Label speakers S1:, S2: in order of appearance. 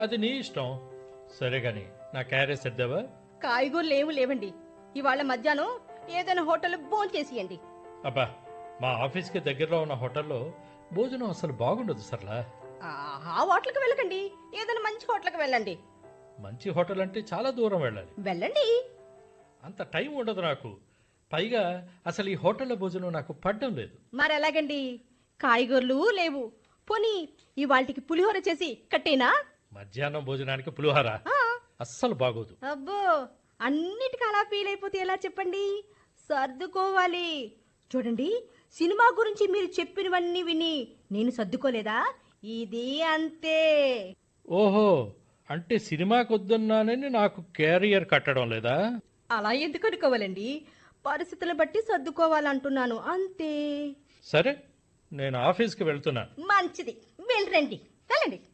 S1: అది నీ ఇష్టం సరే గాని నా క్యారేజ్ సర్దావా
S2: కాయగూరలు ఏమి లేవండి ఇవాళ మధ్యాహ్నం ఏదైనా హోటల్ భోజనం చేసియండి
S1: అబ్బా మా ఆఫీస్కి దగ్గరలో ఉన్న హోటల్లో భోజనం అసలు బాగుండదు సర్లా
S2: ఆ ఆ హోటల్కి వెళ్ళకండి ఏదైనా మంచి హోటల్కి వెళ్ళండి
S1: మంచి హోటల్ అంటే చాలా దూరం వెళ్ళాలి
S2: వెళ్ళండి
S1: అంత టైం ఉండదు నాకు పైగా అసలు ఈ హోటల్లో భోజనం నాకు పడ్డం లేదు
S2: మరి ఎలాగండి కాయగూరలు లేవు పోనీ ఇవాళకి పులిహోర చేసి కట్టేనా
S1: మధ్యాహ్నం భోజనానికి పులిహోర
S2: ఆ,
S1: అస్సలు బాగోదు
S2: అబ్బో అన్నిటికీ అలా ఫీల్ అయిపోతే ఎలా చెప్పండి సర్దుకోవాలి చూడండి సినిమా గురించి మీరు చెప్పినవన్నీ విని నేను సర్దుకోలేదా ఇది అంతే
S1: ఓహో అంటే సినిమాకి వద్దన్నానని నాకు క్యారియర్ కట్టడం లేదా
S2: అలా ఎందుకు అనుకోవాలండి పరిస్థితులు బట్టి సర్దుకోవాలంటున్నాను అంతే
S1: సరే నేను ఆఫీస్కి వెళ్తున్నాను
S2: మంచిది వెళ్ళరండి వెళ్ళండి